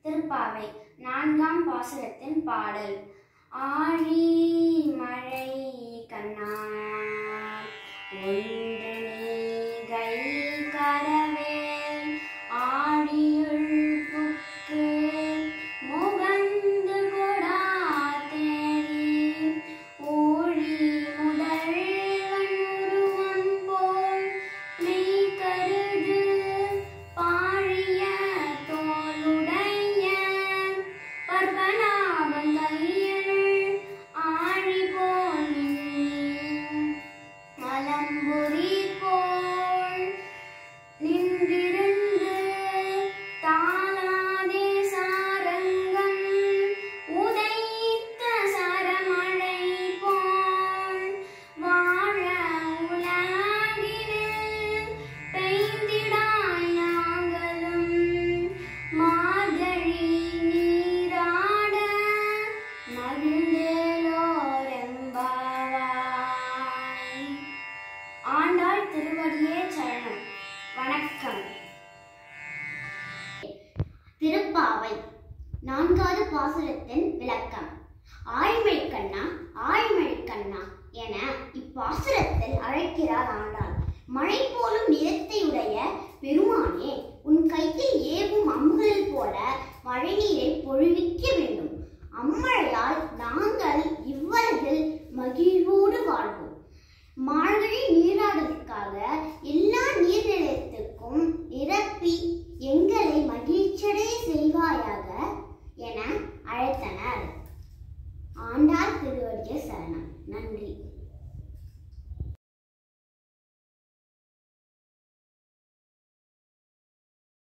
திருப்பாவை நான்காம் பாசுரத்தின் பாடல் ஆழி மழை கண்ணா ஒன்று நீ கை கரவேல் ஆழியுள் புக்கு முகந்து கொடா தேரி ஊழி முதல்வன் உருவம் போல் மெய் கருது பாழிய தோளுடைய பற்பனாபம் கையில் ஆழி போல் மின்னி மலம்புரி போல் நின்றிருந்து தாளாதே சாரங்கம் உதைத்த சரமழை போல் வாழ உலகினில் பெய்திடாய் நாங்களும் மார்கழி நீராட மகிழ்ந்தேலோரெம்பாவாய் ஆண்டாள் திருவடியே சரணம் வணக்கம் திருப்பாவை நான்காவது பாசுரத்தின் விளக்கம் ஆய்மழை கண்ணா ஆய்மழை கண்ணா என இப்பாசுரத்தில் அழைக்கிறார் ஆண்டாள் மழை போலும் நிறத்தையுடைய பெருமானே உன் கையில் ஏவும் அம்புகள் போல மழைநீரை பொழிவிக்க வேண்டும் அம்மழையால் நாங்கள் இவ்வுலகில் மகிழ்வோடு வாழ்வோம் மார்கழி நீராடலுக்காக எல்லா நீர்நிலையத்துக்கும் நிரப்பி எங்களை மகிழ்ச்சியடைய செய்வாயாக என அழைத்தனர் ஆண்டாள் திருவடிய சரணம் நன்றி